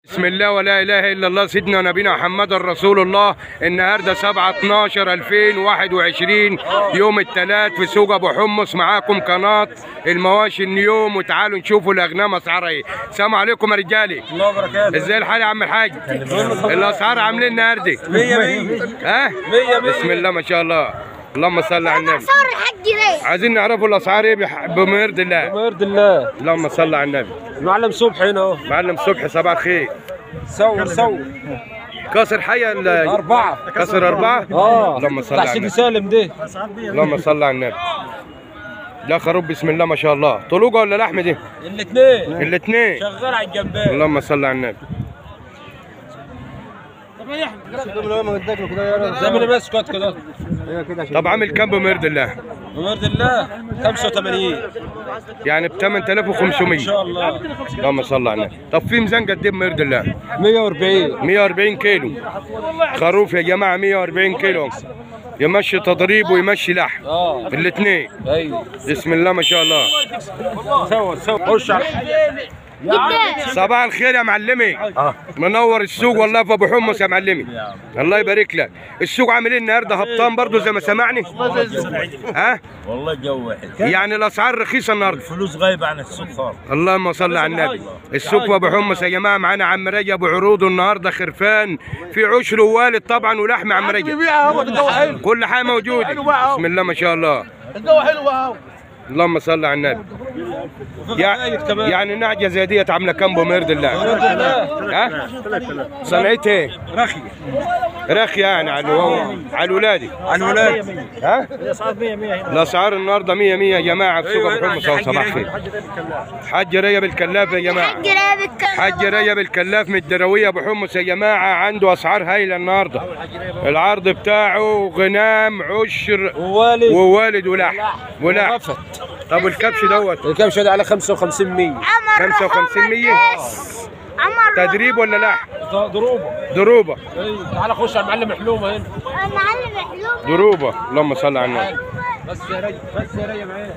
بسم الله ولا اله الا الله سيدنا نبينا محمد رسول الله النهارده 7 12 2021 يوم الثلاث في سوق ابو حمص معاكم قناه المواشي اليوم وتعالوا نشوفوا الاغنام اسعارها ايه السلام عليكم يا رجالي الله وبركاته ازاي الحال يا عم الحاج الاسعار عاملين النهارده مية مية ها مية مية بسم الله ما شاء الله اللهم صل على النبي صور الحاج ليه؟ عايزين نعرفوا الاسعار ايه بح- بمرد الله بيرضي الله اللهم صل على النبي المعلم صبحي هنا اهو معلم صبحي صباح الخير صور صور كسر حية ال- أربعة كسر أربعة اه اللهم صل بتاع على سيدي النبي سالم ده اللهم صل على النبي لا خروف بسم الله ما شاء الله طلوقة ولا لحمة دي الاثنين الاثنين شغال على الجنبين اللهم صل على النبي زي ما انا ماسكت كده طب عامل كام بمرد الله بيرضي الله 85 يعني ب 8500 ان شاء الله اللهم صل على النبي طب في ميزان قد ايه بمرد الله 140 140 كيلو خروف يا جماعة 140 كيلو يمشي تضريب ويمشي لحم اه الاثنين ايوه بسم الله ما شاء الله صور صور خش على صباح الخير يا معلمي منور السوق والله في ابو حمص يا معلمي الله يبارك لك السوق عامل ايه النهارده هبطان برضو زي ما سمعني ها والله جو واحد يعني الاسعار رخيصه النهارده فلوس غايبة عن السوق خالص اللهم صل على النبي السوق في ابو حمص يا جماعه معانا عم رجب وعروضه النهارده خرفان في عشر ووالد طبعا ولحم عم رجب كل حاجه موجوده بسم الله ما شاء الله الجو حلو اهو اللهم صل على النبي يعني, يعني نعجه زي ديت عامله كام بمرد الله ها صنعتها ايه رخي رخي يعني على الو- على الولادي على الولاد ها الاسعار النهارده 100 100 يا جماعه في سوق ابو حمص اهو صباح الخير حاج ريب الكلاف يا جماعه حاج رابط كان حاج ريب الكلاف من الدرويه ابو حمص يا جماعه عنده اسعار هايله النهارده العرض بتاعه غنام عشر ووالد ووالد ولحم ولحم ورفت طب الكبش دوت الكام شهد على 55 100 عمر 55 مية؟ بس. عمر تدريب ولا لحم ضروبه دروبه ايوه تعال خش على المعلم حلومه هنا معلم حلوم دروبه اللهم صل على النبي بس يا ريت بس يا ريت معايا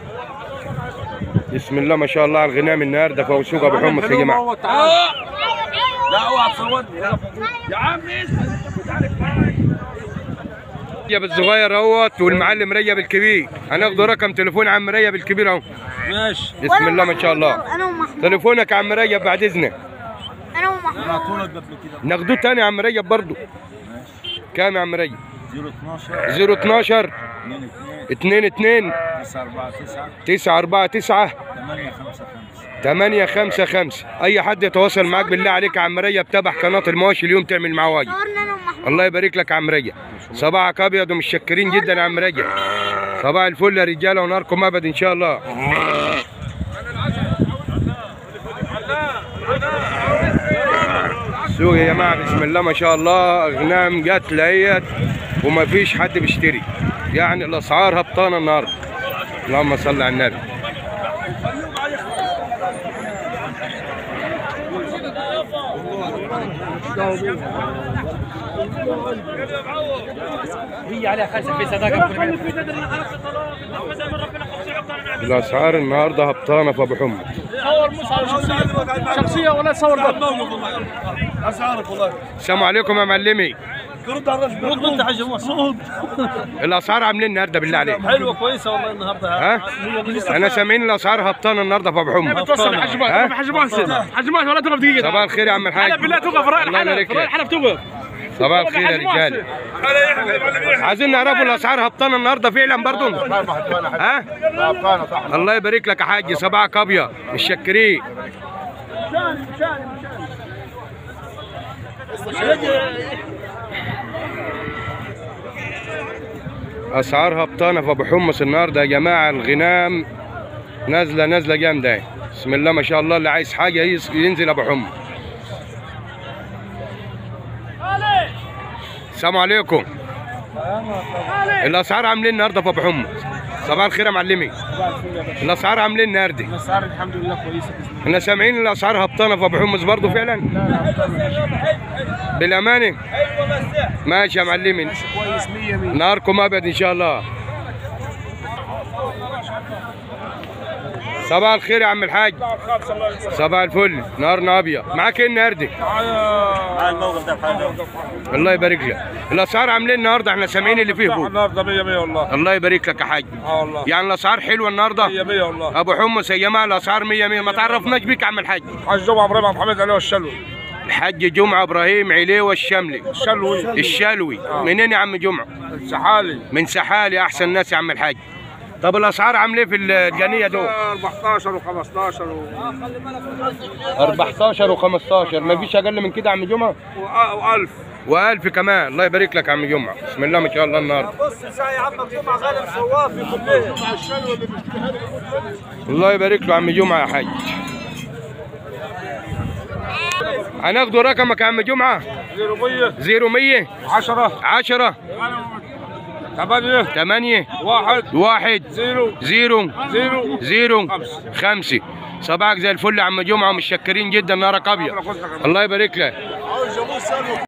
بسم الله ما شاء الله على الغنام النهارده في سوق ابو حمص يا جماعه لا اوعى تصورني يا عم ريب الصغير اهوت والمعلم ريب الكبير هناخدوا رقم تليفون عم ريب الكبير اهو ماشي بسم الله ما شاء الله انا ومحمود تليفونك يا عم ريب بعد اذنك انا ومحمود ناخدوه تاني يا عم ريب برضو كام يا عم ريب 012 012 2 2 2 2 9 4 9 9 4 9 8 5 5 8 5 5 اي حد يتواصل معاك بالله عليك يا عم ريب تابع قناه المواشي اليوم تعمل معاه واجب صورنا انا ومحمود الله يبارك لك يا عم ريب صباحك ابيض ومتشكرين جدا يا عم ريب صباح الفل يا رجاله وناركم ابد ان شاء الله سوق يا جماعه بسم الله ما شاء الله اغنام جت لهيت وما فيش حد بيشتري يعني الاسعار هبطانه النهارده اللهم صل على النبي هي عليها خمسه في صداقه الاسعار النهارده هبطانه في ابو حمص شخصيه ولا تصور اسعارك والله السلام عليكم يا معلمي رد على الرجل رد انت حاجه مصروف الاسعار عاملين النهارده بالله عليك حلوه كويسه والله النهارده ها انا سامعين الاسعار هبطانه النهارده في ابو حمص توصل حاج ها؟ باس حاج باس حاج باس ولا تقف دقيقه صباح الخير يا عم الحاج هلا بالله توقف راي الله الحلب يبارك راي لك. الحلب توقف صباح الخير يا رجال عايزين نعرفوا الاسعار هبطانه النهارده فعلا برضو ها الله يبارك لك يا حاج صباحك ابيض متشكرين اسعار هبطانه في ابو حمص النهارده يا جماعه الغنام نازله نازله جامده اهي. بسم الله ما شاء الله اللي عايز حاجه يس- ينزل ابو حمص السلام عليكم الاسعار عاملين النهارده في ابو حمص صباح الخير يا معلمي الاسعار عاملين النهارده الاسعار الحمد لله كويسه احنا سامعين الاسعار هبطانه في ابو حمص برضه فعلا بالامانه ماشي يا معلمي كويس 100 100 نهاركم ابيض ان شاء الله صباح الخير يا عم الحاج صباح الفل نهارنا ابيض معاك ايه النهارده معايا الموقف ده بحاجه الله يبارك لك الاسعار عاملين النهارده احنا سامعين اللي فيه فوق النهارده 100 100 والله الله يبارك لك يا حاج اه والله يعني الاسعار حلوه النهارده 100 100 والله ابو حمص يا جماعه الاسعار 100 100 ما تعرفناش بيك يا عم الحاج حاج جمعه ابراهيم عبد الحميد عليه الشلوي الحاج جمعه ابراهيم عليوه الشملي الشلوي الشلوي منين يا عم جمعه السحالي من سحالي احسن ناس يا عم الحاج طب الاسعار عامله ايه في الجنيه دول 14 و15 و 14 و15 ما فيش اقل من كده يا عم جمعه و1000 و1000 كمان الله يبارك لك يا عم جمعه بسم الله ما شاء الله النهارده بص ازاي يا عم جمعه غالب صوافي كليه الله يبارك له يا عم جمعه يا حاج هناخدوا رقمك يا عم جمعه 0 0100 10 10 8 8 1 1 0 0 0 0 خمسة. 5 صباحك زي الفل يا عم جمعه ومتشكرين جدا نهارك ابيض الله يبارك لك